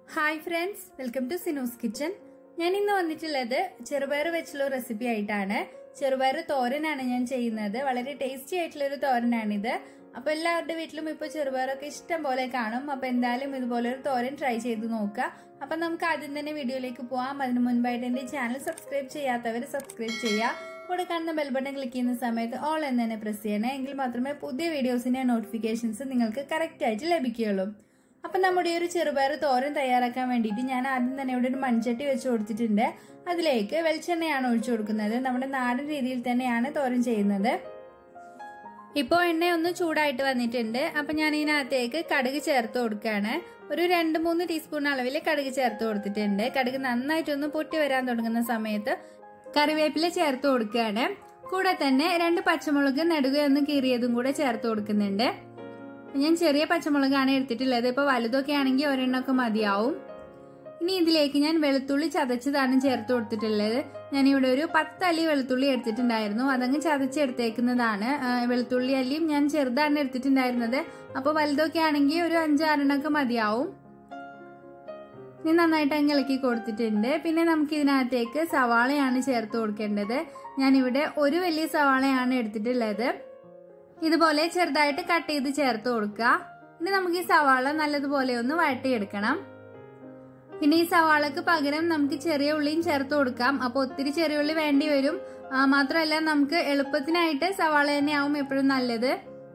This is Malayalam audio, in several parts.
hi friends welcome to Sinu's kitchen ഞാൻ ഇന്ന് വന്നിട്ടുള്ളത് ചെറുപയർ വെച്ചുള്ള റെസിപ്പി ആയിട്ടാണ് ചെറുപയർ തോരനാണ് ഞാൻ ചെയ്യുന്നത് വളരെ ടേസ്റ്റി ആയിട്ടുള്ള ഒരു തോരനാണിത് അപ്പൊ എല്ലാവരുടെ വീട്ടിലും ഇപ്പൊ ചെറുപയറൊക്കെ ഇഷ്ടം പോലെ കാണും അപ്പൊ എന്തായാലും ഇതുപോലെ ഒരു തോരൻ ട്രൈ ചെയ്ത് നോക്കുക അപ്പൊ നമുക്ക് ആദ്യം തന്നെ വീഡിയോയിലേക്ക് പോവാം അതിന് മുൻപായിട്ട് എന്റെ ചാനൽ സബ്സ്ക്രൈബ് ചെയ്യാത്തവർ സബ്സ്ക്രൈബ് ചെയ്യുക കൂടെ കാണുന്ന ബെൽ ബട്ടൺ ക്ലിക്ക് ചെയ്യുന്ന സമയത്ത് ഓൾ എന്ന് തന്നെ പ്രസ് ചെയ്യണേ എങ്കിൽ മാത്രമേ പുതിയ വീഡിയോസിന്റെ നോട്ടിഫിക്കേഷൻസ് നിങ്ങൾക്ക് കറക്റ്റ് ആയിട്ട് ലഭിക്കുകയുള്ളൂ അപ്പം നമ്മുടെ ഈ ഒരു ചെറുപയർ തോരൻ തയ്യാറാക്കാൻ വേണ്ടിയിട്ട് ഞാൻ ആദ്യം തന്നെ ഇവിടെ ഒരു മൺചട്ടി വെച്ച് കൊടുത്തിട്ടുണ്ട് അതിലേക്ക് വെളിച്ചെണ്ണയാണ് ഒഴിച്ചു കൊടുക്കുന്നത് നമ്മുടെ നാടൻ രീതിയിൽ തന്നെയാണ് തോരൻ ചെയ്യുന്നത് ഇപ്പോൾ എണ്ണ ഒന്ന് ചൂടായിട്ട് വന്നിട്ടുണ്ട് അപ്പം ഞാൻ ഇതിനകത്തേക്ക് കടുക് ചേർത്ത് കൊടുക്കുകയാണ് ഒരു രണ്ട് മൂന്ന് ടീസ്പൂൺ അളവിൽ കടുക് ചേർത്ത് കൊടുത്തിട്ടുണ്ട് കടുക് നന്നായിട്ടൊന്ന് പൊട്ടി വരാൻ തുടങ്ങുന്ന സമയത്ത് കറിവേപ്പില ചേർത്ത് കൊടുക്കുകയാണ് കൂടെ തന്നെ രണ്ട് പച്ചമുളക് നെടുകയൊന്ന് കീറിയതും കൂടെ ചേർത്ത് കൊടുക്കുന്നുണ്ട് ഞാൻ ചെറിയ പച്ചമുളകാണ് എടുത്തിട്ടുള്ളത് ഇപ്പോൾ വലുതൊക്കെ ആണെങ്കിൽ ഒരെണ്ണമൊക്കെ മതിയാവും ഇനി ഇതിലേക്ക് ഞാൻ വെളുത്തുള്ളി ചതച്ചതാണ് ചേർത്ത് കൊടുത്തിട്ടുള്ളത് ഞാനിവിടെ ഒരു പത്തല്ലി വെളുത്തുള്ളി എടുത്തിട്ടുണ്ടായിരുന്നു അതങ്ങ് ചതച്ചെടുത്തേക്കുന്നതാണ് വെളുത്തുള്ളി അല്ലിയും ഞാൻ ചെറുതാണ് എടുത്തിട്ടുണ്ടായിരുന്നത് അപ്പോൾ വലുതൊക്കെ ആണെങ്കിൽ ഒരു അഞ്ചാറെണ്ണമൊക്കെ മതിയാവും ഇനി നന്നായിട്ട് അങ്ങ് ഇളക്കി കൊടുത്തിട്ടുണ്ട് പിന്നെ നമുക്ക് ഇതിനകത്തേക്ക് സവാളയാണ് ചേർത്ത് കൊടുക്കേണ്ടത് ഞാനിവിടെ ഒരു വലിയ സവാളയാണ് എടുത്തിട്ടുള്ളത് ഇതുപോലെ ചെറുതായിട്ട് കട്ട് ചെയ്ത് ചേർത്ത് കൊടുക്കുക ഇനി നമുക്ക് ഈ സവാള നല്ലതുപോലെ ഒന്ന് വഴട്ടിയെടുക്കണം പിന്നെ ഈ സവാളക്ക് പകരം നമുക്ക് ചെറിയ ഉള്ളിയും ചേർത്ത് കൊടുക്കാം അപ്പോൾ ഒത്തിരി ചെറിയ ഉള്ളി വേണ്ടി വരും മാത്രമല്ല നമുക്ക് എളുപ്പത്തിനായിട്ട് സവാള തന്നെയാവും എപ്പോഴും നല്ലത്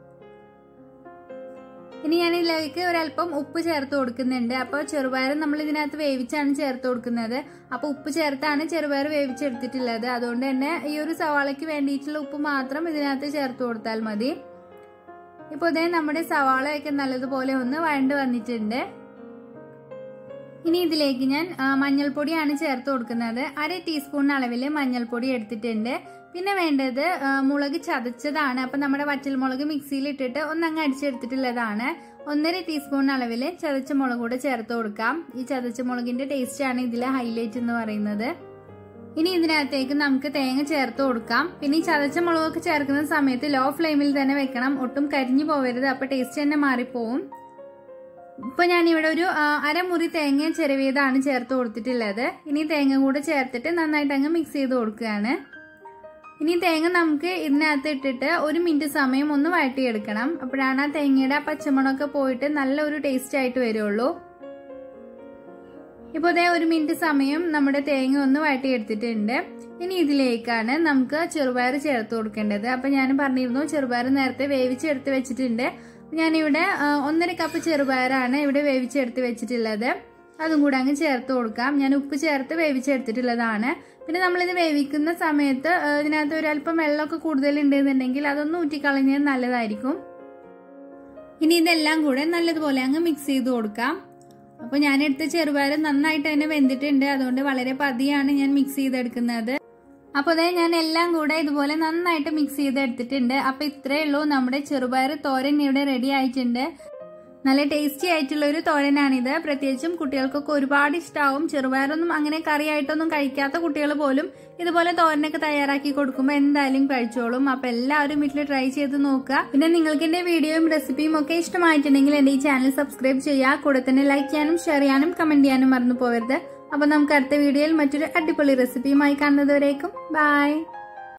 ഇനി ഞാൻ ഇതിലേക്ക് ഒരല്പം ഉപ്പ് ചേർത്ത് കൊടുക്കുന്നുണ്ട് അപ്പോൾ ചെറുപയർ നമ്മൾ ഇതിനകത്ത് വേവിച്ചാണ് ചേർത്ത് കൊടുക്കുന്നത് അപ്പോൾ ഉപ്പ് ചേർത്താണ് ചെറുപയർ വേവിച്ചെടുത്തിട്ടുള്ളത് അതുകൊണ്ട് തന്നെ ഈ ഒരു സവാളയ്ക്ക് വേണ്ടിയിട്ടുള്ള ഉപ്പ് മാത്രം ഇതിനകത്ത് ചേർത്ത് കൊടുത്താൽ മതി ഇപ്പോൾ ഇതേ നമ്മുടെ സവാളയൊക്കെ നല്ലതുപോലെ ഒന്ന് വഴണ്ട് വന്നിട്ടുണ്ട് ഇനി ഇതിലേക്ക് ഞാൻ മഞ്ഞൾപ്പൊടിയാണ് ചേർത്ത് കൊടുക്കുന്നത് അര ടീസ്പൂൺ അളവിൽ മഞ്ഞൾപ്പൊടി എടുത്തിട്ടുണ്ട് പിന്നെ വേണ്ടത് മുളക് ചതച്ചതാണ് അപ്പം നമ്മുടെ വറ്റൽമുളക് മിക്സിയിൽ ഇട്ടിട്ട് ഒന്നങ്ങ് അടിച്ചെടുത്തിട്ടുള്ളതാണ് ഒന്നര ടീസ്പൂൺ അളവിൽ ചതച്ച മുളക് കൂടെ ചേർത്ത് കൊടുക്കാം ഈ ചതച്ച മുളകിന്റെ ടേസ്റ്റ് ആണ് ഇതിലെ ഹൈലൈറ്റ് എന്ന് പറയുന്നത് ഇനി ഇതിനകത്തേക്ക് നമുക്ക് തേങ്ങ ചേർത്ത് കൊടുക്കാം പിന്നെ ഈ ചതച്ച മുളകൊക്കെ ചേർക്കുന്ന സമയത്ത് ലോ ഫ്ലെയിമിൽ തന്നെ വെക്കണം ഒട്ടും കരിഞ്ഞു പോവരുത് അപ്പൊ ടേസ്റ്റ് തന്നെ മാറിപ്പോവും ഇപ്പൊ ഞാൻ ഇവിടെ ഒരു അരമുറി തേങ്ങ ചെരുവിയതാണ് ചേർത്ത് കൊടുത്തിട്ടുള്ളത് ഇനി തേങ്ങ കൂടെ ചേർത്തിട്ട് നന്നായിട്ട് അങ്ങ് മിക്സ് ചെയ്ത് കൊടുക്കുകയാണ് ഇനി തേങ്ങ നമുക്ക് ഇതിനകത്ത് ഇട്ടിട്ട് ഒരു മിനിറ്റ് സമയം ഒന്ന് വഴട്ടിയെടുക്കണം അപ്പോഴാണ് ആ തേങ്ങയുടെ ആ പച്ചമുളകൊക്കെ പോയിട്ട് നല്ല ഒരു ടേസ്റ്റ് ആയിട്ട് വരുള്ളൂ ഇപ്പോൾ ഇതേ ഒരു മിനിറ്റ് സമയം നമ്മുടെ തേങ്ങ ഒന്ന് വഴട്ടിയെടുത്തിട്ടുണ്ട് ഇനി ഇതിലേക്കാണ് നമുക്ക് ചെറുപയർ ചേർത്ത് കൊടുക്കേണ്ടത് അപ്പൊ ഞാൻ പറഞ്ഞിരുന്നു ചെറുപയർ നേരത്തെ വേവിച്ചെടുത്ത് വെച്ചിട്ടുണ്ട് ഞാനിവിടെ ഒന്നര കപ്പ് ചെറുപയറാണ് ഇവിടെ വേവിച്ചെടുത്ത് വെച്ചിട്ടുള്ളത് അതും കൂടെ അങ്ങ് ചേർത്ത് കൊടുക്കാം ഞാൻ ഉപ്പ് ചേർത്ത് വേവിച്ചെടുത്തിട്ടുള്ളതാണ് പിന്നെ നമ്മളിത് വേവിക്കുന്ന സമയത്ത് ഇതിനകത്ത് ഒരല്പം വെള്ളമൊക്കെ കൂടുതൽ ഉണ്ടെന്നുണ്ടെങ്കിൽ അതൊന്ന് ഊറ്റിക്കളഞ്ഞത് നല്ലതായിരിക്കും ഇനി ഇതെല്ലാം കൂടെ നല്ലതുപോലെ അങ്ങ് മിക്സ് ചെയ്ത് കൊടുക്കാം അപ്പോൾ ഞാൻ എടുത്ത ചെറുപയർ നന്നായിട്ട് തന്നെ വെന്തിട്ടുണ്ട് അതുകൊണ്ട് വളരെ പതിയാണ് ഞാൻ മിക്സ് ചെയ്തെടുക്കുന്നത് അപ്പോൾ അതേ ഞാൻ എല്ലാം കൂടെ ഇതുപോലെ നന്നായിട്ട് മിക്സ് ചെയ്തെടുത്തിട്ടുണ്ട് അപ്പോൾ ഇത്രയേ ഉള്ളൂ നമ്മുടെ ചെറുപയർ തോരൻ ഇവിടെ റെഡി ആയിട്ടുണ്ട് നല്ല ടേസ്റ്റി ആയിട്ടുള്ള ഒരു തോരനാണിത് പ്രത്യേകിച്ചും കുട്ടികൾക്കൊക്കെ ഒരുപാട് ഇഷ്ടമാവും ചെറുപയറൊന്നും അങ്ങനെ കറിയായിട്ടൊന്നും കഴിക്കാത്ത കുട്ടികൾ പോലും ഇതുപോലെ തോരനൊക്കെ തയ്യാറാക്കി കൊടുക്കുമ്പോൾ എന്തായാലും കഴിച്ചോളും അപ്പൊ എല്ലാവരും വീട്ടിൽ ട്രൈ ചെയ്ത് നോക്കുക പിന്നെ നിങ്ങൾക്ക് എന്റെ വീഡിയോയും റെസിപ്പിയും ഒക്കെ ഇഷ്ടമായിട്ടുണ്ടെങ്കിൽ എന്റെ ഈ ചാനൽ സബ്സ്ക്രൈബ് ചെയ്യുക കൂടെ തന്നെ ലൈക്ക് ചെയ്യാനും ഷെയർ ചെയ്യാനും കമന്റ് ചെയ്യാനും മറന്നു പോകരുത് അപ്പൊ നമുക്ക് അടുത്ത വീഡിയോയിൽ മറ്റൊരു അടിപൊളി റെസിപ്പിയുമായി കാണുന്നതുവരേക്കും ബൈ